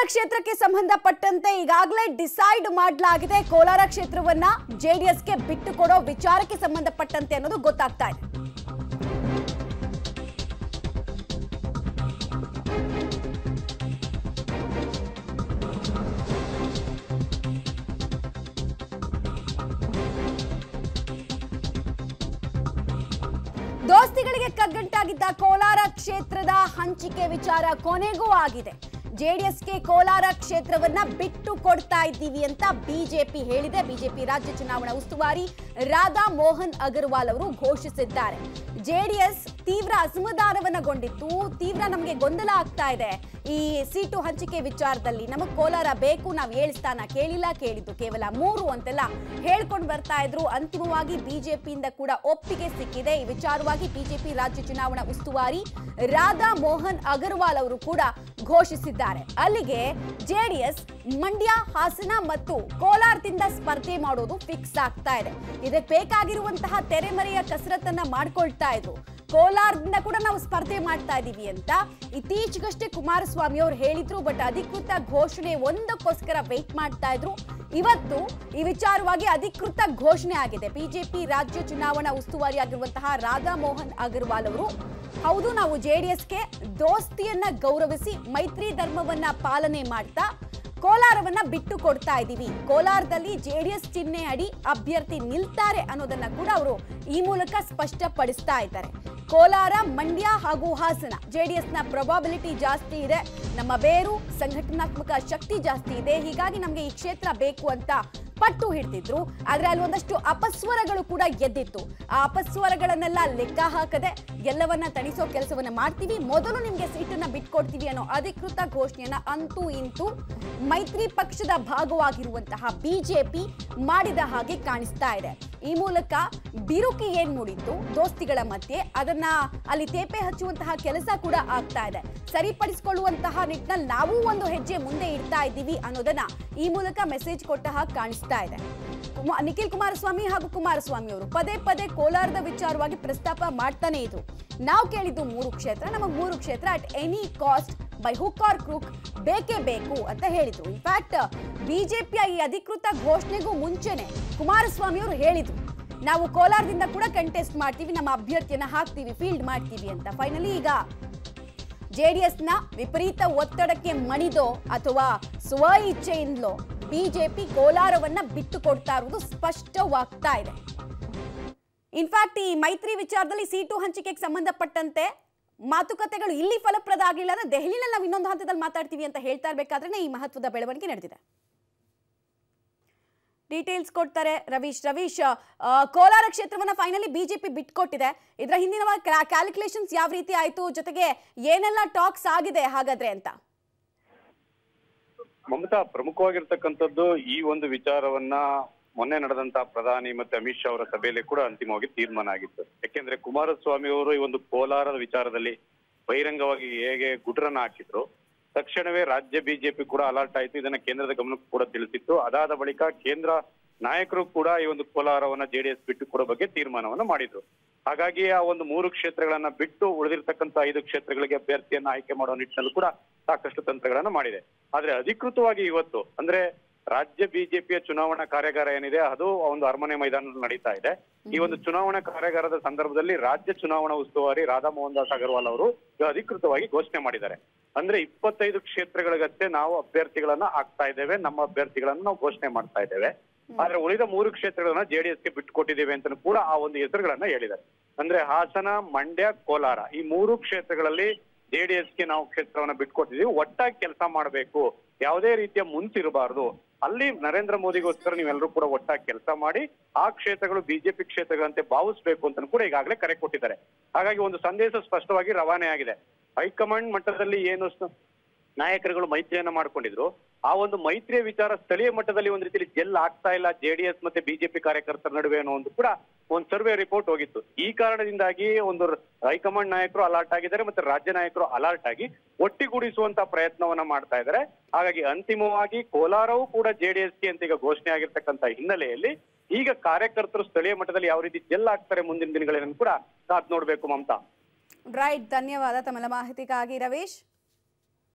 ಕ್ಷೇತ್ರಕ್ಕೆ ಸಂಬಂಧಪಟ್ಟಂತೆ ಈಗಾಗಲೇ ಡಿಸೈಡ್ ಮಾಡಲಾಗಿದೆ ಕೋಲಾರ ಕ್ಷೇತ್ರವನ್ನ ಜೆಡಿಎಸ್ಗೆ ಬಿಟ್ಟು ಕೊಡೋ ವಿಚಾರಕ್ಕೆ ಸಂಬಂಧಪಟ್ಟಂತೆ ಅನ್ನೋದು ಗೊತ್ತಾಗ್ತಾ ಇದೆ ದೋಸ್ತಿಗಳಿಗೆ ಕಗ್ಗಂಟಾಗಿದ್ದ ಕೋಲಾರ ಕ್ಷೇತ್ರದ ಹಂಚಿಕೆ ವಿಚಾರ ಕೊನೆಗೂ ಆಗಿದೆ ಜೆಡಿಎಸ್ಗೆ ಕೋಲಾರ ಕ್ಷೇತ್ರವನ್ನ ಬಿಟ್ಟು ಕೊಡ್ತಾ ಇದ್ದೀವಿ ಅಂತ ಬಿಜೆಪಿ ಹೇಳಿದೆ ಬಿಜೆಪಿ ರಾಜ್ಯ ಚುನಾವಣಾ ಉಸ್ತುವಾರಿ ರಾಧಾ ಮೋಹನ್ ಅಗರ್ವಾಲ್ ಅವರು ಘೋಷಿಸಿದ್ದಾರೆ ಜೆಡಿಎಸ್ ತೀವ್ರ ಅಸಮಾಧಾನವನ್ನಗೊಂಡಿತ್ತು ತೀವ್ರ ನಮಗೆ ಗೊಂದಲ ಆಗ್ತಾ ಇದೆ ಈ ಸೀಟು ಹಂಚಿಕೆ ವಿಚಾರದಲ್ಲಿ ನಮಗೆ ಕೋಲಾರ ಬೇಕು ನಾವು ಏಳು ಸ್ಥಾನ ಕೇಳಿಲ್ಲ ಕೇಳಿದ್ದು ಕೇವಲ ಮೂರು ಅಂತೆಲ್ಲ ಹೇಳ್ಕೊಂಡು ಬರ್ತಾ ಇದ್ರು ಅಂತಿಮವಾಗಿ ಬಿಜೆಪಿಯಿಂದ ಕೂಡ ಒಪ್ಪಿಗೆ ಸಿಕ್ಕಿದೆ ಈ ವಿಚಾರವಾಗಿ ಬಿಜೆಪಿ ರಾಜ್ಯ ಚುನಾವಣಾ ಉಸ್ತುವಾರಿ ರಾಧಾ ಮೋಹನ್ ಅಗರ್ವಾಲ್ ಅವರು ಕೂಡ ಘೋಷಿಸಿದ್ದಾರೆ ಅಲ್ಲಿಗೆ ಜೆಡಿಎಸ್ ಮಂಡ್ಯ ಹಾಸನ ಮತ್ತು ಕೋಲಾರದಿಂದ ಸ್ಪರ್ಧೆ ಮಾಡೋದು ಫಿಕ್ಸ್ ಆಗ್ತಾ ಇದೆ ಇದಕ್ಕೆ ಬೇಕಾಗಿರುವಂತಹ ತೆರೆಮರೆಯ ಕಸರತ್ತನ್ನ ಮಾಡ್ಕೊಳ್ತಾ ಇದ್ರು ಕೋಲಾರದಿಂದ ಕೂಡ ನಾವು ಸ್ಪರ್ಧೆ ಮಾಡ್ತಾ ಇದೀವಿ ಅಂತ ಇತ್ತೀಚೆಗಷ್ಟೇ ಕುಮಾರಸ್ವಾಮಿ ಅವರು ಹೇಳಿದ್ರು ಬಟ್ ಅಧಿಕೃತ ಘೋಷಣೆ ಒಂದಕ್ಕೋಸ್ಕರ ವೆಯ್ಟ್ ಮಾಡ್ತಾ ಇದ್ರು ಇವತ್ತು ಈ ವಿಚಾರವಾಗಿ ಅಧಿಕೃತ ಘೋಷಣೆ ಆಗಿದೆ ಬಿಜೆಪಿ ರಾಜ್ಯ ಚುನಾವಣಾ ಉಸ್ತುವಾರಿ ಆಗಿರುವಂತಹ ರಾಧಾ ಮೋಹನ್ ಅಗರ್ವಾಲ್ ಅವರು ಹೌದು ನಾವು ಜೆಡಿಎಸ್ಗೆ ದೋಸ್ತಿಯನ್ನ ಗೌರವಿಸಿ ಮೈತ್ರಿ ಧರ್ಮವನ್ನ ಪಾಲನೆ ಮಾಡ್ತಾ ಕೋಲಾರವನ್ನ ಬಿಟ್ಟು ಕೊಡ್ತಾ ಇದ್ದೀವಿ ಕೋಲಾರದಲ್ಲಿ ಜೆಡಿಎಸ್ ಚಿಹ್ನೆ ಅಡಿ ಅಭ್ಯರ್ಥಿ ನಿಲ್ತಾರೆ ಅನ್ನೋದನ್ನ ಕೂಡ ಅವರು ಈ ಮೂಲಕ ಸ್ಪಷ್ಟಪಡಿಸ್ತಾ ಇದ್ದಾರೆ ಕೋಲಾರ ಮಂಡ್ಯ ಹಾಗೂ ಹಾಸನ ಜೆಡಿಎಸ್ನ ಪ್ರೊಬಾಬಿಲಿಟಿ ಜಾಸ್ತಿ ಇದೆ ನಮ್ಮ ಬೇರು ಸಂಘಟನಾತ್ಮಕ ಶಕ್ತಿ ಜಾಸ್ತಿ ಇದೆ ಹೀಗಾಗಿ ನಮಗೆ ಈ ಕ್ಷೇತ್ರ ಬೇಕು ಅಂತ ಪಟ್ಟು ಹಿಡ್ತಿದ್ರು ಆದ್ರೆ ಅಲ್ಲಿ ಒಂದಷ್ಟು ಅಪಸ್ವರಗಳು ಕೂಡ ಎದ್ದಿತ್ತು ಆ ಅಪಸ್ವರಗಳನ್ನೆಲ್ಲ ಲೆಕ್ಕ ಹಾಕದೆ ಎಲ್ಲವನ್ನ ತಣಿಸೋ ಕೆಲಸವನ್ನ ಮಾಡ್ತೀವಿ ಮೊದಲು ನಿಮ್ಗೆ ಸೀಟನ್ನ ಬಿಟ್ಕೊಡ್ತೀವಿ ಅನ್ನೋ ಅಧಿಕೃತ ಘೋಷಣೆಯನ್ನ ಅಂತೂ ಇಂತೂ ಮೈತ್ರಿ ಪಕ್ಷದ ಭಾಗವಾಗಿರುವಂತಹ ಬಿಜೆಪಿ ಮಾಡಿದ ಹಾಗೆ ಕಾಣಿಸ್ತಾ ಇದೆ ಈ ಮೂಲಕ ಬಿರುಕಿ ಏನ್ ಮೂಡಿತ್ತು ದೋಸ್ತಿಗಳ ಮಧ್ಯೆ ಅದನ್ನ ಅಲ್ಲಿ ತೇಪೆ ಹಚ್ಚುವಂತಹ ಕೆಲಸ ಕೂಡ ಆಗ್ತಾ ಇದೆ ಸರಿಪಡಿಸಿಕೊಳ್ಳುವಂತಹ ನಿಟ್ಟಿನಲ್ಲಿ ನಾವು ಒಂದು ಹೆಜ್ಜೆ ಮುಂದೆ ಇಡ್ತಾ ಇದ್ದೀವಿ ಅನ್ನೋದನ್ನ ಈ ಮೂಲಕ ಮೆಸೇಜ್ ಕೊಟ್ಟ ಹಾಗೆ ಕಾಣಿಸ್ತಾ ಇದೆ ಕುಮಾ- ನಿಖಿಲ್ ಕುಮಾರಸ್ವಾಮಿ ಹಾಗೂ ಕುಮಾರಸ್ವಾಮಿ ಅವರು ಪದೇ ಪದೇ ಕೋಲಾರದ ವಿಚಾರವಾಗಿ ಪ್ರಸ್ತಾಪ ಮಾಡ್ತಾನೆ ಇದ್ರು ನಾವು ಕೇಳಿದ್ದು ಮೂರು ಕ್ಷೇತ್ರ ನಮಗೆ ಮೂರು ಕ್ಷೇತ್ರ at any cost by hook or crook ಬೇಕೇ ಬೇಕು ಅಂತ ಹೇಳಿದ್ರು ಇನ್ಫ್ಯಾಕ್ಟ್ ಬಿಜೆಪಿಯ ಈ ಅಧಿಕೃತ ಘೋಷಣೆಗೂ ಮುಂಚೆನೆ ಕುಮಾರಸ್ವಾಮಿ ಅವರು ಹೇಳಿದ್ರು ನಾವು ಕೋಲಾರದಿಂದ ಕೂಡ ಕಂಟೆಸ್ಟ್ ಮಾಡ್ತೀವಿ ನಮ್ಮ ಅಭ್ಯರ್ಥಿಯನ್ನ ಹಾಕ್ತೀವಿ ಫೀಲ್ಡ್ ಮಾಡ್ತೀವಿ ಅಂತ ಫೈನಲಿ ಈಗ ಜೆಡಿಎಸ್ನ ವಿಪರೀತ ಒತ್ತಡಕ್ಕೆ ಮಣಿದೋ ಅಥವಾ ಸ್ವ ಇಚ್ಛೆಯಿಂದಲೋ ಬಿಜೆಪಿ ಕೋಲಾರವನ್ನ ಬಿಟ್ಟು ಕೊಡ್ತಾ ಇರುವುದು ಸ್ಪಷ್ಟವಾಗ್ತಾ ಇದೆ ಇನ್ಫ್ಯಾಕ್ಟ್ ಈ ಮೈತ್ರಿ ವಿಚಾರದಲ್ಲಿ ಸೀಟು ಹಂಚಿಕೆಗೆ ಸಂಬಂಧಪಟ್ಟಂತೆ ಮಾತುಕತೆಗಳು ಇಲ್ಲಿ ಫಲಪ್ರದ ಆಗಲಿಲ್ಲ ಅಂದ್ರೆ ದೆಹಲಿನಲ್ಲಿ ನಾವು ಇನ್ನೊಂದು ಹಂತದಲ್ಲಿ ಮಾತಾಡ್ತೀವಿ ಅಂತ ಹೇಳ್ತಾ ಇರ್ಬೇಕಾದ್ರೆ ಈ ಮಹತ್ವದ ಬೆಳವಣಿಗೆ ನಡೆದಿದೆ ಡೀಟೇಲ್ಸ್ ಕೊಡ್ತಾರೆ ರವೀಶ್ ರವೀಶ್ ಆ, ಕೋಲಾರ ಕ್ಷೇತ್ರವನ್ನ ಫೈನಲಿ ಬಿಜೆಪಿ ಬಿಟ್ಕೊಟ್ಟಿದೆ ಇದರ ಹಿಂದಿನ ಕ್ಯಾಲ್ಕುಲೇಷನ್ಸ್ ಯಾವ ರೀತಿ ಆಯ್ತು ಜೊತೆಗೆ ಏನೆಲ್ಲ ಟಾಕ್ಸ್ ಆಗಿದೆ ಹಾಗಾದ್ರೆ ಅಂತ ಮಮತಾ ಪ್ರಮುಖವಾಗಿರ್ತಕ್ಕಂಥದ್ದು ಈ ಒಂದು ವಿಚಾರವನ್ನ ಮೊನ್ನೆ ನಡೆದಂತ ಪ್ರಧಾನಿ ಮತ್ತೆ ಅಮಿತ್ ಶಾ ಅವರ ಸಭೆಯಲ್ಲಿ ಕೂಡ ಅಂತಿಮವಾಗಿ ತೀರ್ಮಾನ ಆಗಿತ್ತು ಯಾಕೆಂದ್ರೆ ಕುಮಾರಸ್ವಾಮಿ ಅವರು ಈ ಒಂದು ಕೋಲಾರದ ವಿಚಾರದಲ್ಲಿ ಬಹಿರಂಗವಾಗಿ ಹೇಗೆ ಗುಟರನ್ನ ಹಾಕಿದ್ರು ತಕ್ಷಣವೇ ರಾಜ್ಯ ಬಿಜೆಪಿ ಕೂಡ ಅಲರ್ಟ್ ಆಯ್ತು ಇದನ್ನ ಕೇಂದ್ರದ ಗಮನಕ್ಕೂ ಕೂಡ ತಿಳಿಸಿತ್ತು ಅದಾದ ಬಳಿಕ ಕೇಂದ್ರ ನಾಯಕರು ಕೂಡ ಈ ಒಂದು ಕೋಲಾರವನ್ನ ಜೆಡಿಎಸ್ ಬಿಟ್ಟು ಕೊಡೋ ಬಗ್ಗೆ ತೀರ್ಮಾನವನ್ನ ಮಾಡಿದ್ರು ಹಾಗಾಗಿ ಆ ಒಂದು ಮೂರು ಕ್ಷೇತ್ರಗಳನ್ನ ಬಿಟ್ಟು ಉಳಿದಿರ್ತಕ್ಕಂಥ ಐದು ಕ್ಷೇತ್ರಗಳಿಗೆ ಅಭ್ಯರ್ಥಿಯನ್ನ ಆಯ್ಕೆ ಮಾಡೋ ನಿಟ್ಟಿನಲ್ಲೂ ಕೂಡ ಸಾಕಷ್ಟು ತಂತ್ರಗಳನ್ನ ಮಾಡಿದೆ ಆದ್ರೆ ಅಧಿಕೃತವಾಗಿ ಇವತ್ತು ಅಂದ್ರೆ ರಾಜ್ಯ ಬಿಜೆಪಿಯ ಚುನಾವಣಾ ಕಾರ್ಯಾಗಾರ ಏನಿದೆ ಅದು ಒಂದು ಅರಮನೆ ಮೈದಾನದಲ್ಲಿ ನಡೀತಾ ಇದೆ ಈ ಒಂದು ಚುನಾವಣಾ ಕಾರ್ಯಾಗಾರದ ಸಂದರ್ಭದಲ್ಲಿ ರಾಜ್ಯ ಚುನಾವಣಾ ಉಸ್ತುವಾರಿ ರಾಧಾ ಮೋಹನ್ ದಾಸ್ ಅಗರ್ವಾಲ್ ಅವರು ಇದು ಅಧಿಕೃತವಾಗಿ ಘೋಷಣೆ ಮಾಡಿದ್ದಾರೆ ಅಂದ್ರೆ ಇಪ್ಪತ್ತೈದು ಕ್ಷೇತ್ರಗಳಿಗಷ್ಟೇ ನಾವು ಅಭ್ಯರ್ಥಿಗಳನ್ನ ಹಾಕ್ತಾ ಇದ್ದೇವೆ ನಮ್ಮ ಅಭ್ಯರ್ಥಿಗಳನ್ನ ನಾವು ಘೋಷಣೆ ಮಾಡ್ತಾ ಇದ್ದೇವೆ ಆದ್ರೆ ಉಳಿದ ಮೂರು ಕ್ಷೇತ್ರಗಳನ್ನ ಜೆಡಿಎಸ್ಗೆ ಬಿಟ್ಟು ಕೊಟ್ಟಿದ್ದೇವೆ ಅಂತ ಕೂಡ ಆ ಒಂದು ಹೆಸರುಗಳನ್ನ ಹೇಳಿದ್ದಾರೆ ಅಂದ್ರೆ ಹಾಸನ ಮಂಡ್ಯ ಕೋಲಾರ ಈ ಮೂರು ಕ್ಷೇತ್ರಗಳಲ್ಲಿ ಜೆಡಿಎಸ್ಗೆ ನಾವು ಕ್ಷೇತ್ರವನ್ನ ಬಿಟ್ಕೊಟ್ಟಿದೀವಿ ಒಟ್ಟಾಗಿ ಕೆಲಸ ಮಾಡಬೇಕು ಯಾವುದೇ ರೀತಿಯ ಮುಂಚಿರಬಾರದು ಅಲ್ಲಿ ನರೇಂದ್ರ ಮೋದಿಗೋಸ್ಕರ ನೀವೆಲ್ಲರೂ ಕೂಡ ಒಟ್ಟಾಗಿ ಕೆಲಸ ಮಾಡಿ ಆ ಕ್ಷೇತ್ರಗಳು ಬಿಜೆಪಿ ಕ್ಷೇತ್ರಗಳಂತೆ ಭಾವಿಸ್ಬೇಕು ಅಂತ ಕೂಡ ಈಗಾಗಲೇ ಕರೆ ಕೊಟ್ಟಿದ್ದಾರೆ ಹಾಗಾಗಿ ಒಂದು ಸಂದೇಶ ಸ್ಪಷ್ಟವಾಗಿ ರವಾನೆ ಆಗಿದೆ ಹೈಕಮಾಂಡ್ ಮಟ್ಟದಲ್ಲಿ ಏನು ಸ- ನಾಯಕರುಗಳು ಮೈತ್ರಿಯನ್ನ ಮಾಡ್ಕೊಂಡಿದ್ರು ಆ ಒಂದು ಮೈತ್ರಿಯ ವಿಚಾರ ಸ್ಥಳೀಯ ಮಟ್ಟದಲ್ಲಿ ಒಂದ್ ರೀತಿಯಲ್ಲಿ ಜೆಲ್ ಆಗ್ತಾ ಇಲ್ಲ ಜೆಡಿಎಸ್ ಮತ್ತೆ ಬಿಜೆಪಿ ಕಾರ್ಯಕರ್ತರ ನಡುವೆ ಅನ್ನೋ ಒಂದು ಕೂಡ ಒಂದು ಸರ್ವೆ ರಿಪೋರ್ಟ್ ಹೋಗಿತ್ತು ಈ ಕಾರಣದಿಂದಾಗಿ ಒಂದು ರ- ಹೈಕಮಾಂಡ್ ನಾಯಕರು ಅಲರ್ಟ್ ಆಗಿದ್ದಾರೆ ಮತ್ತೆ ರಾಜ್ಯ ನಾಯಕರು ಅಲರ್ಟ್ ಆಗಿ ಒಟ್ಟಿಗೂಡಿಸುವಂತ ಪ್ರಯತ್ನವನ್ನ ಮಾಡ್ತಾ ಇದ್ದಾರೆ ಹಾಗಾಗಿ ಅಂತಿಮವಾಗಿ ಕೋಲಾರವೂ ಕೂಡ ಜೆಡಿಎಸ್ಗೆ ಅಂತ ಈಗ ಘೋಷಣೆ ಆಗಿರ್ತಕ್ಕಂಥ ಹಿನ್ನೆಲೆಯಲ್ಲಿ ಈಗ ಕಾರ್ಯಕರ್ತರು ಸ್ಥಳೀಯ ಮಟ್ಟದಲ್ಲಿ ಯಾವ ರೀತಿ ಜೆಲ್ ಆಗ್ತಾರೆ ಮುಂದಿನ ದಿನಗಳಲ್ಲಿ ಕೂಡ ಕಾದ್ ನೋಡ್ಬೇಕು ಮಮತಾ ರೈಟ್ ಧನ್ಯವಾದ ತಮ್ಮೆಲ್ಲ ಮಾಹಿತಿಗಾಗಿ ರವೀಶ್